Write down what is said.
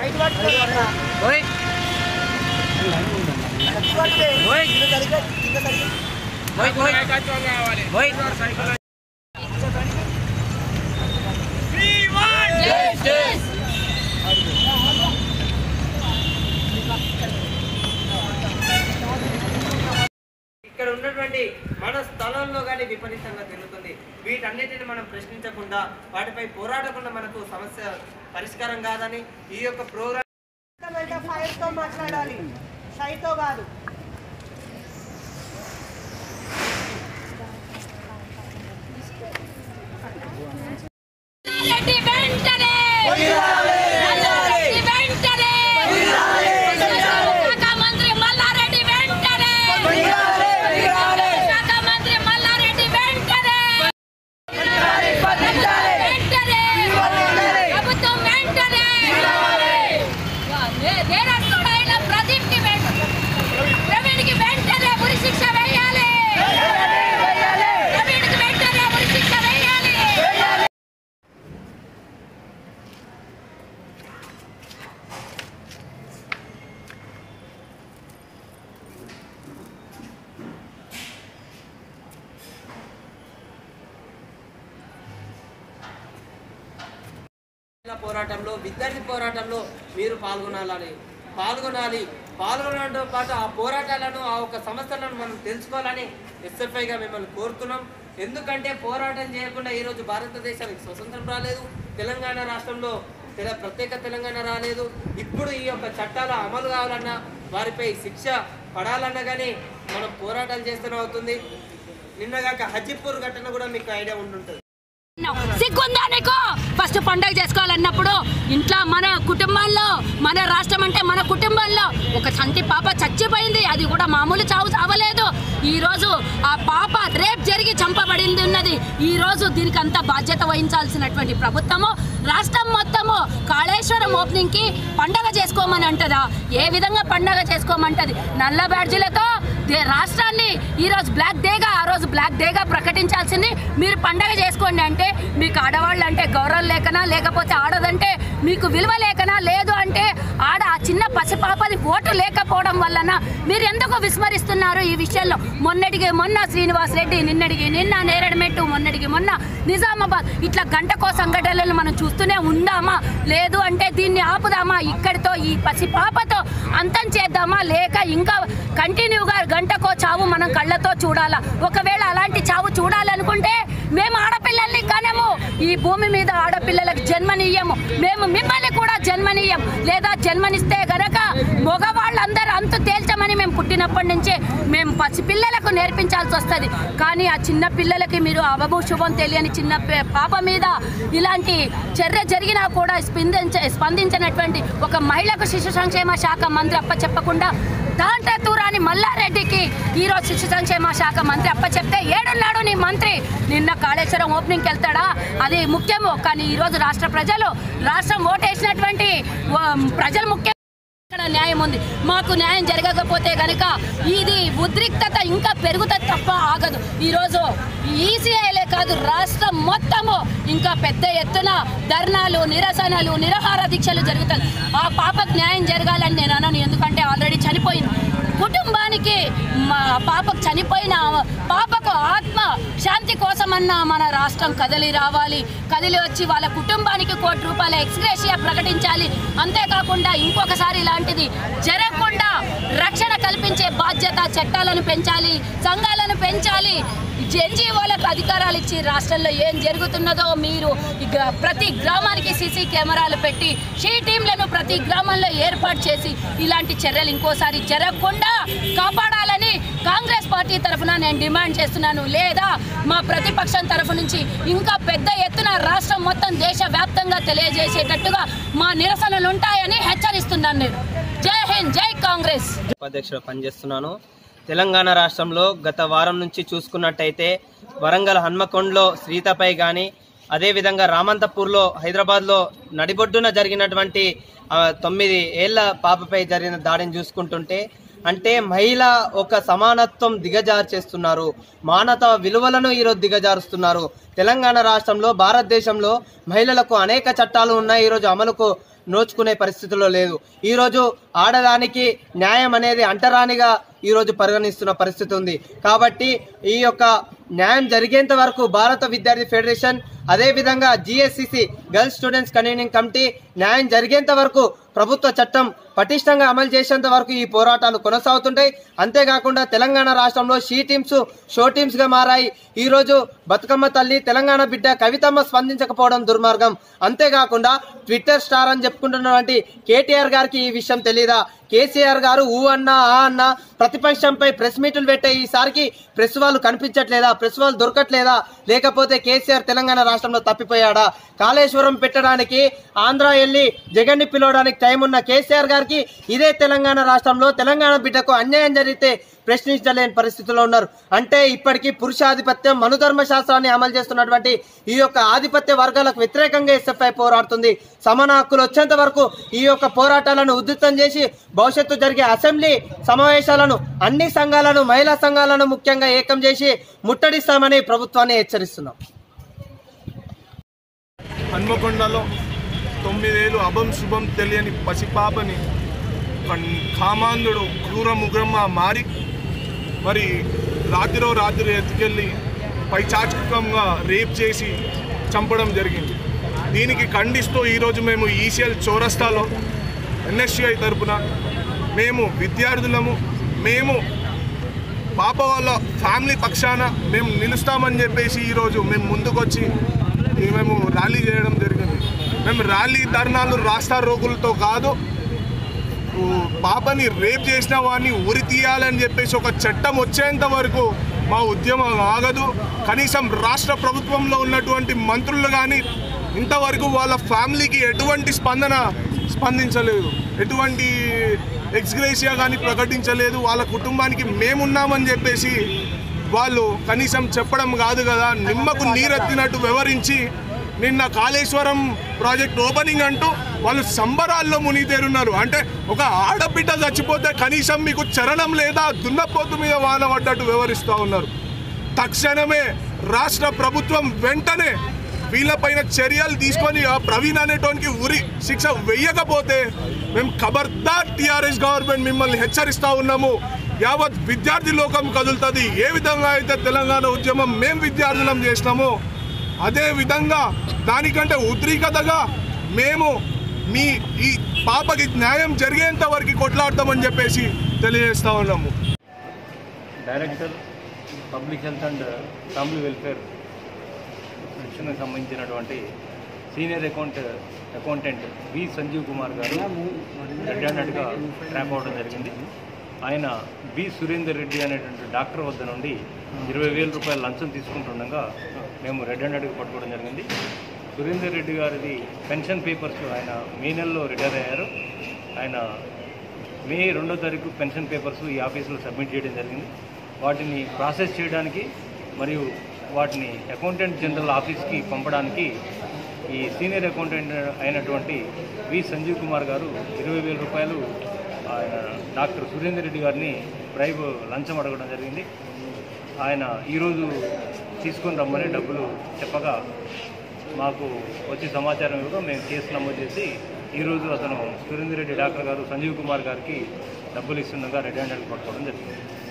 ఓయ్ ఓయ్ ఓయ్ ఓయ్ ఇక్కడ ఉన్నటువంటి మన స్థలంలో కానీ విపరీతంగా తిరుగుతుంది వీటన్నిటిని మనం ప్రశ్నించకుండా వాటిపై పోరాడకుండా మనకు సమస్య పరిష్కారం కాదని ఈ యొక్క ప్రోగ్రాం అంటే ఫైర్ తో మాట్లాడాలి సైతో కాదు రెడ్డి వెంటనే మల్లారెడ్డి వెంటనే శాఖ మంత్రి మల్లారెడ్డి వెంటనే శాఖ మంత్రి మల్లారెడ్డి వెంటనే వెంటనే ప్రభుత్వం వెంటనే నే- నేరస్తుడైన ప్రదీప్కి వెంటనే ప్రవీణ్కి వెంటనే ఉరి శిక్ష వేయాలి ప్రవీణ్కి వెంటనే ఉరి శిక్ష వేయాలి పోరాటంలో విద్యార్థి పోరాటంలో మీరు పాల్గొనాలని పాల్గొనాలి పాల్గొనడంతో పాటు ఆ పోరాటాలను ఆ ఒక సమస్యలను మనం తెలుసుకోవాలని ఎస్ఎఫ్ఐగా మిమ్మల్ని కోరుతున్నాం ఎందుకంటే పోరాటం చేయకుండా ఈరోజు భారతదేశానికి స్వతంత్రం రాలేదు తెలంగాణ రాష్ట్రంలో తెల ప్రత్యేక తెలంగాణ రాలేదు ఇప్పుడు ఈ యొక్క చట్టాల అమలు కావాలన్నా వారిపై శిక్ష పడాలన్నా కానీ మనం పోరాటాలు చేస్తూనే అవుతుంది నిన్నగాక హజీపూర్ ఘటన కూడా మీకు ఐడియా ఉంటుంటుంది సిగ్గుందా నీకు ఫస్ట్ పండగ చేసుకోవాలన్నప్పుడు ఇంట్లో మన కుటుంబాల్లో మన రాష్ట్రం అంటే మన కుటుంబంలో ఒక చంటి పాప చచ్చిపోయింది అది కూడా మామూలు చావు చావలేదు ఈ రోజు ఆ పాప రేప్ జరిగి చంపబడింది ఉన్నది ఈ రోజు దీనికి అంతా బాధ్యత వహించాల్సినటువంటి ప్రభుత్వము రాష్ట్రం మొత్తము కాళేశ్వరం ఓపెనింగ్ కి పండగ చేసుకోమని అంటదా ఏ విధంగా పండగ చేసుకోమంటది నల్ల బ్యాడ్జీలతో దే- రాష్ట్రాన్ని ఈ రోజు బ్లాక్ డేగా ఆ రోజు బ్లాక్ డేగా ప్రకటించాల్సింది మీరు పండగ చేసుకోండి అంటే మీకు ఆడవాళ్ళు అంటే గౌరవం లేకనా లేకపోతే ఆడదంటే మీకు విలువ లేకనా లేదు అంటే ఆడ ఆ చిన్న పసిపాపది ఓటు లేకపోవడం వలన మీరు ఎందుకు విస్మరిస్తున్నారు ఈ విషయంలో మొన్నటికి మొన్న శ్రీనివాస్ రెడ్డి నిన్నటికి నిన్న నేరడమెట్టు మొన్నటికి మొన్న నిజామాబాద్ ఇట్లా గంటకో సంఘటనలు మనం చూస్తూనే ఉందామా లేదు అంటే దీన్ని ఆపుదామా ఇక్కడితో ఈ పసిపాపతో అంతం చేద్దామా లేక ఇంకా కంటిన్యూగా గంటకో చావు మనం కళ్ళతో చూడాలా ఒకవేళ అలాంటి చావు చూడాలనుకుంటే మేము ఆడపిల్లల్ని కనము ఈ భూమి మీద ఆడపిల్లలకు జన్మనియ్యము మేము మిమ్మల్ని కూడా జన్మనియ్యం లేదా జన్మనిస్తే గనక మగవాళ్ళందరూ అంతు తేల్చమని మేము పుట్టినప్పటి నుంచే మేము పసిపిల్లలకు నేర్పించాల్సి వస్తుంది కానీ ఆ చిన్న పిల్లలకి మీరు అవభూ శుభం తెలియని చిన్న పే- పాప మీద ఇలాంటి చర్య జరిగినా కూడా స్పందించ స్పందించినటువంటి ఒక మహిళకు శిశు సంక్షేమ శాఖ మంత్రి అప్ప చెప్పకుండా దాంట్లో తూరాని మల్లారెడ్డికి ఈరోజు శిశు సంక్షేమ శాఖ మంత్రి అప్ప చెప్తే ఏడున్నాడు నీ మంత్రి నిన్న కాళేశ్వరం ఓపెనింగ్కి వెళ్తాడా అది ముఖ్యము కానీ ఈరోజు రాష్ట్ర ప్రజలు రాష్ట్రం ఓటేసినటువంటి ఆ, ప్రజలు ముఖ్యం ఇక్కడ న్యాయం ఉంది మాకు న్యాయం జరగకపోతే గనుక ఇది ఉద్రిక్తత ఇంకా పెరుగుతుంది తప్ప ఆగదు ఈరోజు ఈసీఐలే కాదు రాష్ట్రం మొత్తము ఇంకా పెద్ద ఎత్తున ధర్నాలు నిరసనలు నిరాహార దీక్షలు జరుగుతుంది ఆ పాపకు న్యాయం జరగాలని నేను అనను ఎందుకంటే ఆల్రెడీ చనిపోయింది కుటుంబానికి మా పాపకు చనిపోయిన పాపకు ఆత్మ శాంతి కోసమన్న మన రాష్ట్రం కదిలి రావాలి కదిలి వచ్చి వాళ్ళ కుటుంబానికి కోటి రూపాయల ఎక్స్గ్రేషియా ప్రకటించాలి అంతేకాకుండా ఇంకొకసారి ఇలాంటిది జరగకుండా రక్షణ కల్పించే బాధ్యత చట్టాలను పెంచాలి సంఘాలను పెంచాలి ఎన్జిఓలకు అధికారాలు ఇచ్చి రాష్ట్రంలో ఏం జరుగుతున్నదో మీరు ఇక ప్రతి గ్రామానికి సీసీ కెమెరాలు పెట్టి షీ టీంలను ప్రతి గ్రామంలో ఏర్పాటు చేసి ఇలాంటి చర్యలు ఇంకోసారి జరగకుండా కాపాడాలని కాంగ్రెస్ పార్టీ తరఫున నేను డిమాండ్ చేస్తున్నాను లేదా మా ప్రతిపక్షం తరఫు నుంచి ఇంకా పెద్ద ఎత్తున రాష్ట్రం మొత్తం దేశవ్యాప్తంగా తెలియజేసేటట్టుగా మా నిరసనలు ఉంటాయని హెచ్చరిస్తున్నాను నేను జై హింద్ జై కాంగ్రెస్ ఉపాధ్యక్షుడు పనిచేస్తున్నాను తెలంగాణ రాష్ట్రంలో గత వారం నుంచి చూసుకున్నట్టయితే వరంగల్ హన్మకొండలో శ్రీతపై కానీ అదేవిధంగా రామంతపూర్లో హైదరాబాద్లో నడిబొడ్డున జరిగినటువంటి ఆ, తొమ్మిది ఏళ్ల పాపపై జరిగిన దాడిని చూసుకుంటుంటే అంటే మహిళ ఒక సమానత్వం దిగజారు చేస్తున్నారు మానవ విలువలను ఈరోజు దిగజారుస్తున్నారు తెలంగాణ రాష్ట్రంలో భారతదేశంలో మహిళలకు అనేక చట్టాలు ఉన్నాయి ఈరోజు అమలుకు నోచుకునే పరిస్థితిలో లేదు ఈరోజు ఆడదానికి న్యాయం అనేది అంటరానిగా ఈరోజు పరిగణిస్తున్న పరిస్థితి ఉంది కాబట్టి ఈ యొక్క న్యాయం జరిగేంత వరకు భారత విద్యార్థి ఫెడరేషన్ అదేవిధంగా GSCC girls students convening committee న్యాయం జరిగేంత వరకు ప్రభుత్వ చట్టం పటిష్టంగా అమలు చేసేంత వరకు ఈ పోరాటాలు కొనసాగుతుంటాయి అంతేకాకుండా తెలంగాణ రాష్ట్రంలో షీ టీమ్స్ షో టీమ్స్ గా మారాయి ఈ రోజు బతుకమ్మ తల్లి తెలంగాణ బిడ్డ కవితమ్మ స్పందించకపోవడం దుర్మార్గం అంతేకాకుండా ట్విట్టర్ స్టార్ అని చెప్పుకుంటున్నటువంటి కేటీఆర్ గారికి ఈ విషయం తెలీదా కేసీఆర్ గారు ఊ అన్నా ఆ అన్నా ప్రతిపక్షంపై ప్రెస్ మీట్లు పెట్టే ఈసారికి ప్రెస్ వాళ్ళు కనిపించట్లేదా ప్రెస్ వాళ్ళు దొరకట్లేదా లేకపోతే కేసీఆర్ తెలంగాణ రాష్ట్రంలో తప్పిపోయాడా కాళేశ్వరం పెట్టడానికి ఆంధ్ర వెళ్ళి జగన్ ని పిలవడానికి టైం ఉన్న కేసీఆర్ గారికి ఇదే తెలంగాణ రాష్ట్రంలో తెలంగాణ బిడ్డకు అన్యాయం జరిగితే ప్రశ్నించలేని పరిస్థితిలో ఉన్నారు అంటే ఇప్పటికీ పురుషాధిపత్యం మనుధర్మ శాస్త్రాన్ని అమలు చేస్తున్నటువంటి ఈ యొక్క ఆధిపత్య వర్గాలకు వ్యతిరేకంగా ఎస్ఎఫ్ఐ పోరాడుతుంది సమాన హక్కులు వచ్చేంత వరకు ఈ యొక్క పోరాటాలను ఉధృతం చేసి భవిష్యత్తు జరిగే అసెంబ్లీ సమావేశాలను అన్ని సంఘాలను మహిళా సంఘాలను ముఖ్యంగా ఏకం చేసి ముట్టడిస్తామని ప్రభుత్వాన్ని హెచ్చరిస్తున్నాం హన్మకొండలో తొమ్మిదేళ్ళు అభం శుభం తెలియని పసిపాపని ఒక కామాంధుడు క్రూర ముగ్రమ్మ మారి మరి రాత్రిలో రాత్రి ఎత్తుకెళ్ళి పైచాచికంగా రేప్ చేసి చంపడం జరిగింది దీనికి ఖండిస్తూ ఈరోజు మేము ఈసీఎల్ చౌరస్తాలో ఎన్ఎస్యుఐ తరపున మేము విద్యార్థులము మేము పాప వాళ్ళ ఫ్యామిలీ పక్షాన మేము నిలుస్తామని చెప్పేసి ఈరోజు మేము ముందుకొచ్చి ఈ మేము ర్యాలీ చేయడం జరిగింది మేము ర్యాలీ ధర్నాలు రాస్తా రోగులతో కాదు ఊ, పాపని రేప్ చేసిన వాడిని ఉరి తీయాలని చెప్పేసి ఒక చట్టం వచ్చేంత వరకు మా ఉద్యమం ఆగదు కనీసం రాష్ట్ర ప్రభుత్వంలో ఉన్నటువంటి మంత్రులు కానీ ఇంతవరకు వాళ్ళ ఫ్యామిలీకి ఎటువంటి స్పందన స్పందించలేదు ఎటువంటి ఎక్స్గ్రేషియా కానీ ప్రకటించలేదు వాళ్ళ కుటుంబానికి మేమున్నామని చెప్పేసి వాళ్ళు కనీసం చెప్పడం కాదు కదా నిమ్మకు నీరెత్తినట్టు వివరించి నిన్న కాళేశ్వరం ప్రాజెక్ట్ ఓపెనింగ్ అంటూ వాళ్ళు సంబరాల్లో మునిగితేరున్నారు అంటే ఒక ఆడబిడ్డ చచ్చిపోతే కనీసం మీకు చరణం లేదా దున్నపోతు మీద వాన పడ్డట్టు వివరిస్తూ ఉన్నారు తక్షణమే రాష్ట్ర ప్రభుత్వం వెంటనే వీళ్ళపైన చర్యలు తీసుకొని ఆ ప్రవీణ్ అనేటోనికి ఉరి శిక్ష వెయ్యకపోతే మేము ఖబర్దార్ టిఆర్ఎస్ గవర్నమెంట్ మిమ్మల్ని హెచ్చరిస్తా ఉన్నాము యావత్ విద్యార్థి లోకం కదులుతుంది ఏ విధంగా అయితే తెలంగాణ ఉద్యమం మేము విద్యార్థులం చేసినామో అదే విధంగా దానికంటే ఉద్రిక్తతగా మేము మీ ఈ పాపకి న్యాయం జరిగేంత వరకు కొట్లాడతామని చెప్పేసి తెలియజేస్తా ఉన్నాము director public health and family welfare సెక్షన్కి సంబంధించినటువంటి senior account accountant V Sanjeev Kumar garu red హ్యాండెడ్గా ట్రాప్ అవడం జరిగింది ఆయన బి సురేందర్ రెడ్డి అనేటువంటి డాక్టర్ వద్ద నుండి ఇరవై వేల రూపాయల లంచం తీసుకుంటుండగా మేము రెడ్ హ్యాండెడ్గా పట్టుకోవడం జరిగింది సురేందర్ రెడ్డి గారిది పెన్షన్ పేపర్స్ ఆయన మే నెలలో రిటైర్ అయ్యారు ఆయన మే రెండో తారీఖు పెన్షన్ పేపర్స్ ఈ ఆఫీసులో సబ్మిట్ చేయడం జరిగింది వాటిని ప్రాసెస్ చేయడానికి మరియు వాటిని అకౌంటెంట్ జనరల్ ఆఫీస్కి పంపడానికి ఈ సీనియర్ అకౌంటెంట్ అయినటువంటి వి సంజీవ్ కుమార్ గారు ఇరవై వేల రూపాయలు ఆయన డాక్టర్ సురేందర్ రెడ్డి గారిని ప్రైవ్ లంచం అడగడం జరిగింది ఆయన ఈరోజు తీసుకొని రమ్మని డబ్బులు చెప్పగా మాకు వచ్చి సమాచారం ఇవ్వగా మేము కేసు నమోదు చేసి ఈరోజు అతను సురేందర్ రెడ్డి డాక్టర్ గారు సంజీవ్ కుమార్ గారికి డబ్బులు ఇస్తుండగా రెడ్ హ్యాండెడ్ పట్టుకోవడం జరిగింది